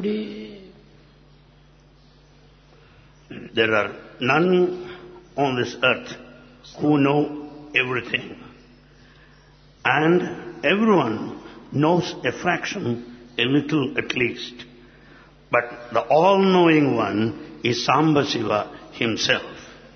దేవుడే There are none on this earth who know everything. And everyone knows a fraction, a little at least. But the all-knowing one is Samba Shiva himself,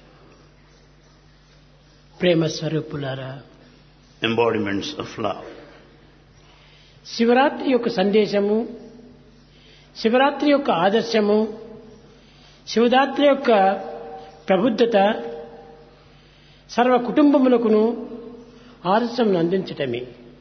ప్రేమ స్వరూపులారా embodiments of love. Shivaratri యొక్క సందేశము శివరాత్రి యొక్క ఆదర్శము శివరాత్రి యొక్క ప్రబుద్ధత సర్వ కుటుంబములకును ఆదర్శం అందించటమే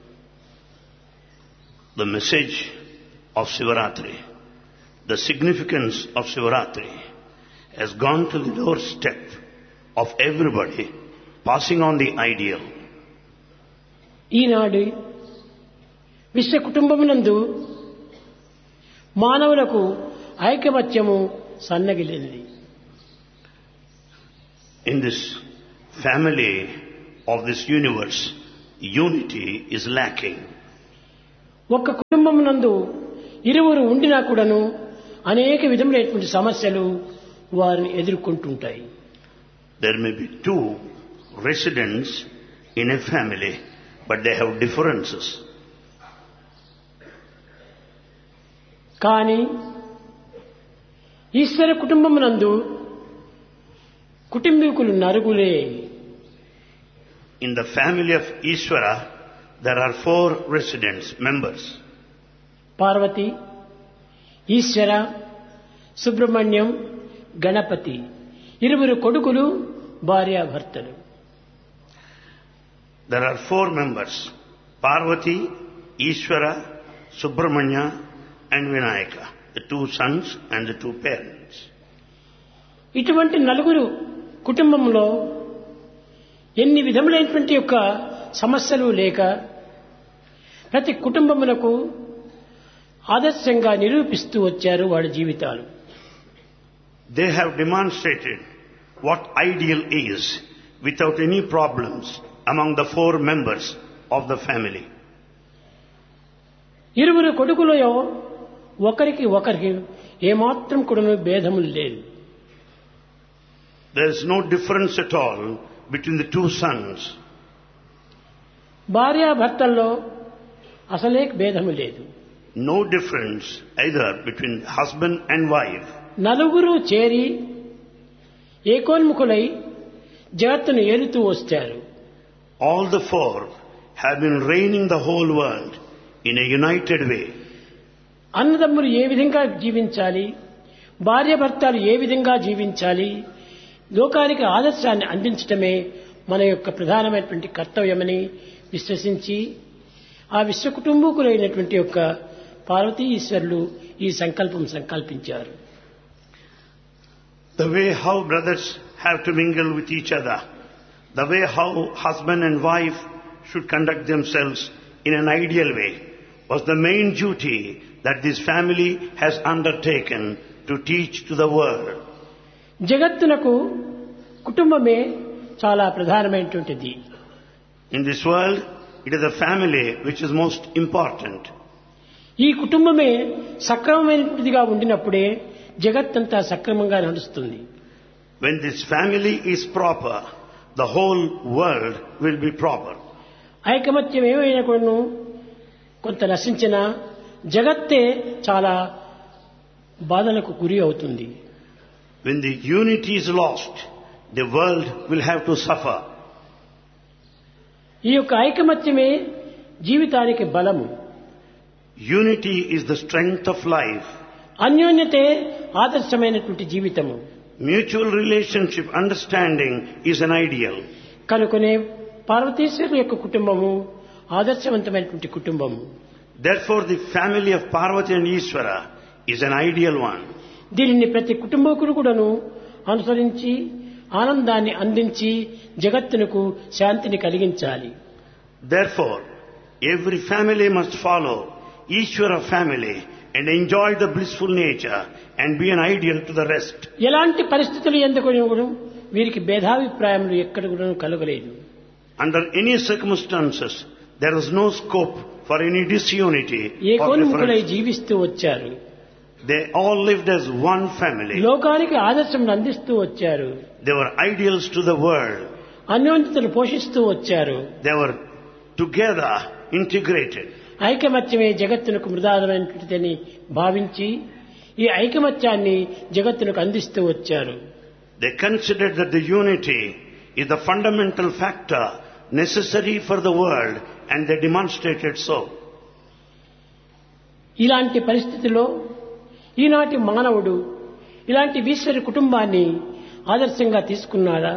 The message of Sivaratri, the significance of Sivaratri has gone to the doorstep of everybody, passing on the ideal. ఈనాడు విశ్వ కుటుంబమునందు మానవులకు ఐకమత్యము సన్నగిలింది In this family of this universe, unity is lacking. ఒక్క కుటుంబమునందు ఇరువురు ఉండినా కూడాను అనేక విధములైనటువంటి సమస్యలు వారిని ఎదుర్కొంటుంటాయి There may be two residents in a family, but they have differences. కానీ ఈశ్వర కుటుంబమునందు కుటుంబీకులు నరుగులే In the family of Ishvara, there are four residents, members. Parvati ఈశ్వర సుబ్రహ్మణ్యం గణపతి ఇరువురు కొడుకులు భార్యాభర్తలు There are four members, Parvati, Ishvara, Subramanya and Vinayaka, the two sons and the two parents. ఇటువంటి నలుగురు కుటుంబంలో ఎన్ని విధములైనటువంటి యొక్క సమస్యలు లేక ప్రతి కుటుంబమునకు ఆదర్శంగా నిరూపిస్తూ వచ్చారు వాళ్ళ జీవితాలు They have demonstrated what ideal is without any problems among the four members of the family. ఇరువురు కొడుకులలో ఒకరికి ఒకరికి ఏమాత్రం కూడా భేదములు లేదు There is no difference at all between the two sons. భార్యాభర్తల్లో అసలే భేదము లేదు No difference either between husband and wife. నలుగురు చేరి ఏకోన్ముఖులై జగత్తును ఏలుతూ వచ్చారు All the four have been reigning the whole world in a united way. అన్నదమ్ములు ఏ విధంగా జీవించాలి భార్యాభర్తలు ఏ విధంగా జీవించాలి లోకానికి ఆదర్శాన్ని అందించటమే మన యొక్క ప్రధానమైనటువంటి కర్తవ్యమని విశ్వసించి ఆ విశ్వ కుటుంబకులైనటువంటి యొక్క పార్వతీ ఈశ్వరులు ఈ సంకల్పం సంకల్పించారు The way how brothers have to mingle with each other, the way how husband and wife should conduct themselves in an ideal way, was the main duty that this family has undertaken to teach to the world. జగత్తునకు కుటుంబమే చాలా ప్రధానమైనటువంటిది In this world, it is the family which is most important. ఈ కుటుంబమే సక్రమమైనటువంటిదిగా ఉండినప్పుడే జగత్తంతా సక్రమంగా నడుస్తుంది When this family is proper, the whole world will be proper. ఐకమత్యం ఏమైనా కూడాను కొంత నశించిన జగత్తే చాలా బాధలకు గురి అవుతుంది When the unity is lost, the world will have to suffer. ఈ యొక్క ఐకమత్యమే జీవితానికి బలము Unity is the strength of life. అన్యోన్యతే ఆదర్శమైనటువంటి జీవితము Mutual relationship, understanding is an ideal. కనుకనే పార్వతీశ్వరుల యొక్క కుటుంబము ఆదర్శవంతమైనటువంటి కుటుంబము Therefore, the family of Parvati and Ishvara is an ideal one. దీనిని ప్రతి కుటుంబకుడు కూడాను అనుసరించి ఆనందాన్ని అందించి జగత్తునకు శాంతిని కలిగించాలి Therefore, every family must follow Ishvara family and enjoy the blissful nature and be an ideal to the rest. ఎలాంటి పరిస్థితులు ఎందుకు కూడా వీరికి భేదాభిప్రాయములు ఎక్కడ కూడా కలగలేదు Under any circumstances, there was no scope for any disunity or ఏకోన్ముఖులై difference. జీవిస్తూ వచ్చారు They all lived as one family. లోకానికి ఆదర్శం అందిస్తూ వచ్చారు They were ideals to the world. అన్యోన్యతను పోషిస్తూ వచ్చారు They were together integrated. ఐకమత్యమే జగత్తునకు మృదాదమైనటువంటిదని భావించి ఈ ఐకమత్యాన్ని జగత్తునకు అందిస్తూ వచ్చారు They considered that the unity is the fundamental factor necessary for the world and they demonstrated so. ఇలాంటి పరిస్థితిలో ఈనాటి మానవుడు ఇలాంటి ఈశ్వరి కుటుంబాన్ని ఆదర్శంగా తీసుకున్నాడా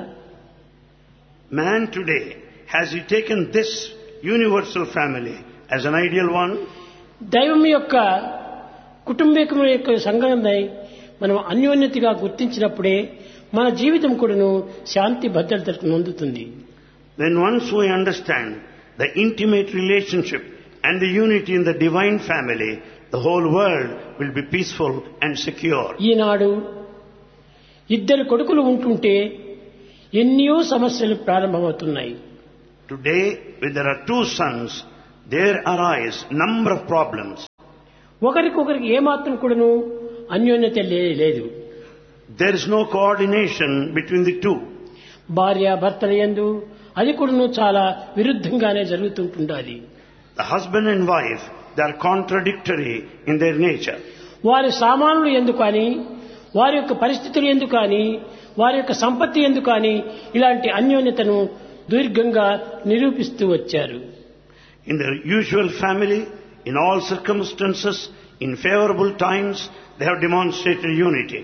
Man today, has he taken this universal family as an ideal one? దైవం యొక్క కుటుంబీకం యొక్క సంఘంపై మనం అన్యోన్యతగా గుర్తించినప్పుడే మన జీవితం కూడాను శాంతి భద్రతలకు నొందుతుంది Then once we understand the intimate relationship and the unity in the divine family, the whole world will be peaceful and secure. ఈనాడు ఇద్దరు కొడుకులు ఉంటుంటే ఎన్నో సమస్యలు ప్రారంభమవుతున్నాయి Today, when there are two sons, there arise number of problems. ఒకరికొకరికి ఏమాత్రం కూడాను అన్యోన్యత లే- లేదు There is no coordination between the two. భార్య భర్తల యందు అది కూడాను చాలా విరుద్ధంగానే జరుగుతుంటుండాలి The husband and wife, they are contradictory in their nature. వారి సామానులు ఎందుకు కానీ వారి యొక్క పరిస్థితులు ఎందుకు కానీ వారి యొక్క సంపత్తి ఎందుకు కానీ ఇలాంటి అన్యోన్యతను దీర్ఘంగా నిరూపిస్తూ వచ్చారు In their usual family, in all circumstances, in favorable times, they have demonstrated unity.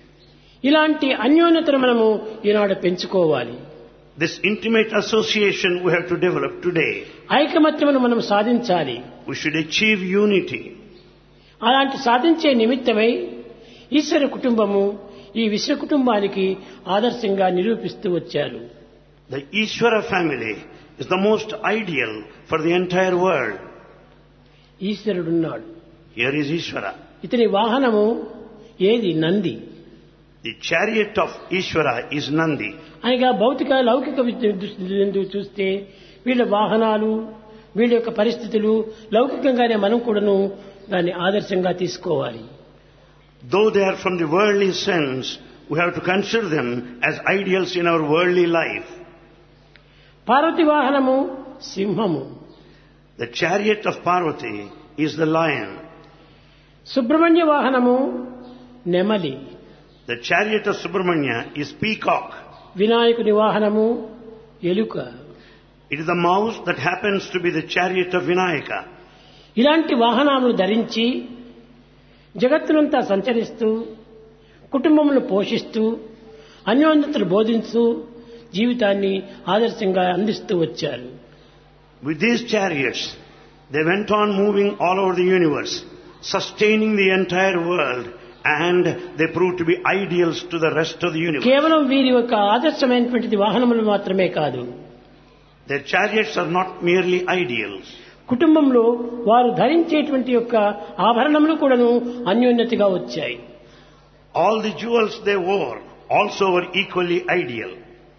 ఇలాంటి అన్యోన్యతను మనము ఈనాడు పెంచుకోవాలి This intimate association we have to develop today. ఐకమత్యమును మనం సాధించాలి We should achieve unity. అలాంటి సాధించే నిమిత్తమై ఈశ్వర కుటుంబము ఈ విశ్వ కుటుంబానికి ఆదర్శంగా నిరూపిస్తూ వచ్చారు The Ishvara family is the most ideal for the entire world. ఈశ్వరుడున్నాడు Here is Ishvara. ఇతని వాహనము ఏది Nandi The chariot of Ishvara is Nandi. అనగా భౌతిక లౌకిక విద్య దృష్టి నుండి చూస్తే వీళ్ళ వాహనాలు వీళ్ళ యొక్క పరిస్థితులు లౌకికంగానే మనం కూడాను దాన్ని ఆదర్శంగా తీసుకోవాలి Though they are from the worldly sense, we have to consider them as ideals in our worldly life. Parvati వాహనము సింహము The chariot of Parvati is the lion. Subrahmanya వాహనము నెమలి The chariot of Subramanya is peacock. వినాయకుని వాహనము ఎలుక It is the mouse that happens to be the chariot of Vinayaka. ఇలాంటి వాహనాలను ధరించి జగత్తునంతా సంచరిస్తూ కుటుంబమును పోషిస్తూ అన్యోన్యతను బోధిస్తూ జీవితాన్ని ఆదర్శంగా అందిస్తూ వచ్చారు With these chariots, they went on moving all over the universe, sustaining the entire world, and they proved to be ideals to the rest of the universe. కేవలం వీరి యొక్క ఆదర్శమైనటువంటిది వాహనములు మాత్రమే కాదు Their chariots are not merely ideals. కుటుంబంలో వారు ధరించేటువంటి యొక్క ఆభరణములు కూడాను అన్యోన్యతగా వచ్చాయి All the jewels they wore also were equally ideal.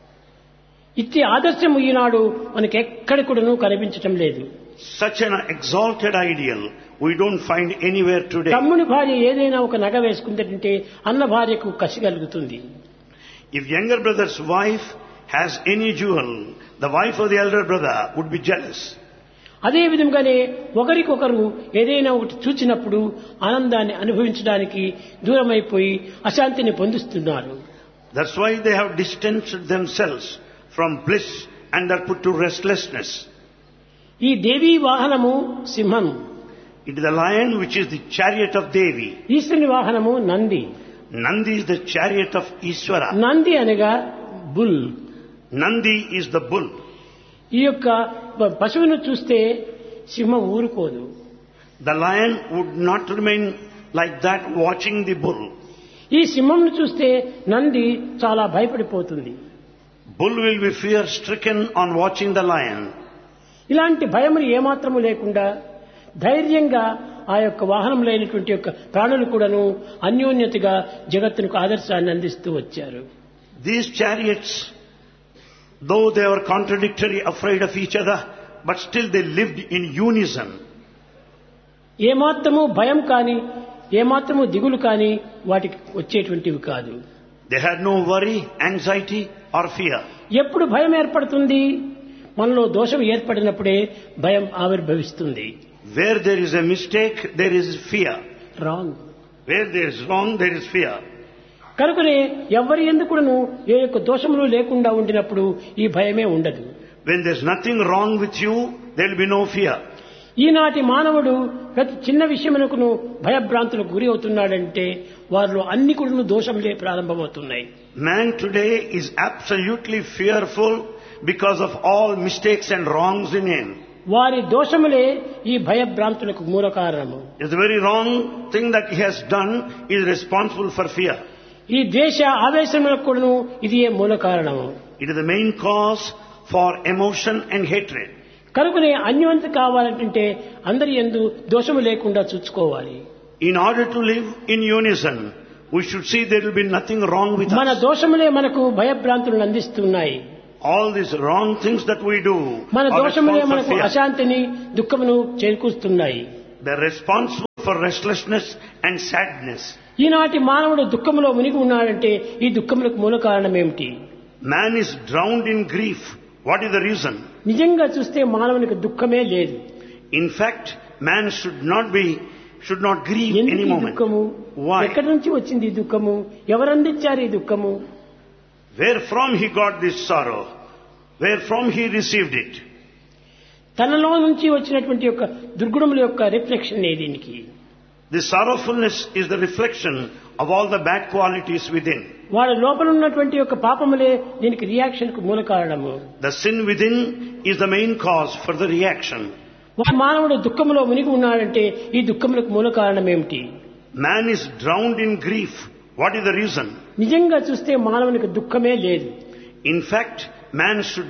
ఇట్టి ఆదర్శము ఈనాడు మనకి ఎక్కడ కూడాను కనిపించటం లేదు Such an exalted ideal we don't find anywhere today. తమ్ముని భార్య ఏదైనా ఒక నగ వేసుకుందంటే అన్న భార్యకు కసి కలుగుతుంది If younger brother's wife has any jewel, the wife of the elder brother would be jealous. అదే విధంగానే ఒకరికొకరు ఏదైనా ఒకటి చూచినప్పుడు ఆనందాన్ని అనుభవించడానికి దూరమైపోయి అశాంతిని పొందుతున్నారు That's why they have distanced themselves from bliss and are put to restlessness. ఈ దేవీ వాహనము సింహం It is the lion which is the chariot of Devi. ఈశ్వరుని వాహనము Nandi Nandi is the chariot of Ishvara. Nandi అనగా bull Nandi is the bull. ఈ యొక్క ప- పశువును చూస్తే సింహం ఊరుకోదు The lion would not remain like that watching the bull. ఈ సింహంను చూస్తే నంది చాలా భయపడిపోతుంది Bull will be fear stricken on watching the lion. ఇలాంటి భయములు ఏమాత్రము లేకుండా ధైర్యంగా ఆ యొక్క వాహనములైనటువంటి యొక్క ప్రాణులు కూడాను అన్యోన్యతగా జగత్తునకు ఆదర్శాన్ని అందిస్తూ వచ్చారు These chariots, though they were contradictory, afraid of each other, but still they lived in unison. ఏమాత్రము భయం కాని ఏమాత్రము దిగులు కానీ వాటికి వచ్చేటువంటివి కాదు They had no worry, anxiety or fear. ఎప్పుడు భయం ఏర్పడుతుంది మనలో దోషం ఏర్పడినప్పుడే భయం ఆవిర్భవిస్తుంది Where there is a mistake, there is fear. Wrong Where there is wrong, there is fear. కనుకనే ఎవరి ఎందుకును ఏ యొక్క దోషములు లేకుండా ఉండినప్పుడు ఈ భయమే ఉండదు When there's nothing wrong with you, there will be no fear. ఈనాటి మానవుడు ప్రతి చిన్న విషయమునకును భయభ్రాంతులకు గురి అవుతున్నాడంటే వారిలో అన్ని కూడా దోషములే ప్రారంభమవుతున్నాయి Man today is absolutely fearful because of all mistakes and wrongs in him. వారి దోషములే ఈ భయభ్రాంతులకు మూల కారణము It's the very wrong thing that he has done is responsible for fear. ఈ ద్వేష ఆవేశములకు కూడాను ఇది ఏ మూల కారణము It is the main cause for emotion and hatred. కనుకనే అన్యవంత కావాలంటే అందరి ఎందు దోషము లేకుండా చూసుకోవాలి In order to live in unison, we should see there will be nothing wrong with మన us. దోషములే మనకు భయభ్రాంతులను అందిస్తున్నాయి All these wrong things that we do మన are దోషములే responsible మనకు for fear. అశాంతిని దుఃఖమును చేకూరుస్తున్నాయి They're responsible for restlessness and sadness. ఈనాటి మానవుడు దుఃఖములో మునిగి ఉన్నాడంటే ఈ దుఃఖములకు మూల కారణం ఏమిటి Man is drowned in grief. What is the reason? నిజంగా చూస్తే మానవునికి దుఃఖమే లేదు In fact, man should not be, should not grieve ఎందుకు any ఈ moment. దుఃఖము Why? ఎక్కడి నుంచి వచ్చింది ఈ దుఃఖము ఎవరందించారు ఈ దుఃఖము Where from he got this sorrow? Where from he received it? తనలో నుంచి వచ్చినటువంటి యొక్క దుర్గుణముల యొక్క రిఫ్లెక్షన్ ఏ దీనికి This sorrowfulness is the reflection of all the bad qualities within. వాడి లోపల ఉన్నటువంటి యొక్క పాపములే దీనికి రియాక్షన్ కు మూల కారణము The sin within is the main cause for the reaction. ఒక మానవుడు దుఃఖములో మునిగి ఉన్నాడంటే ఈ దుఃఖములకు మూల కారణం ఏమిటి Man is drowned in grief. What is the reason? నిజంగా చూస్తే మానవునికి దుఃఖమే లేదు In fact, man should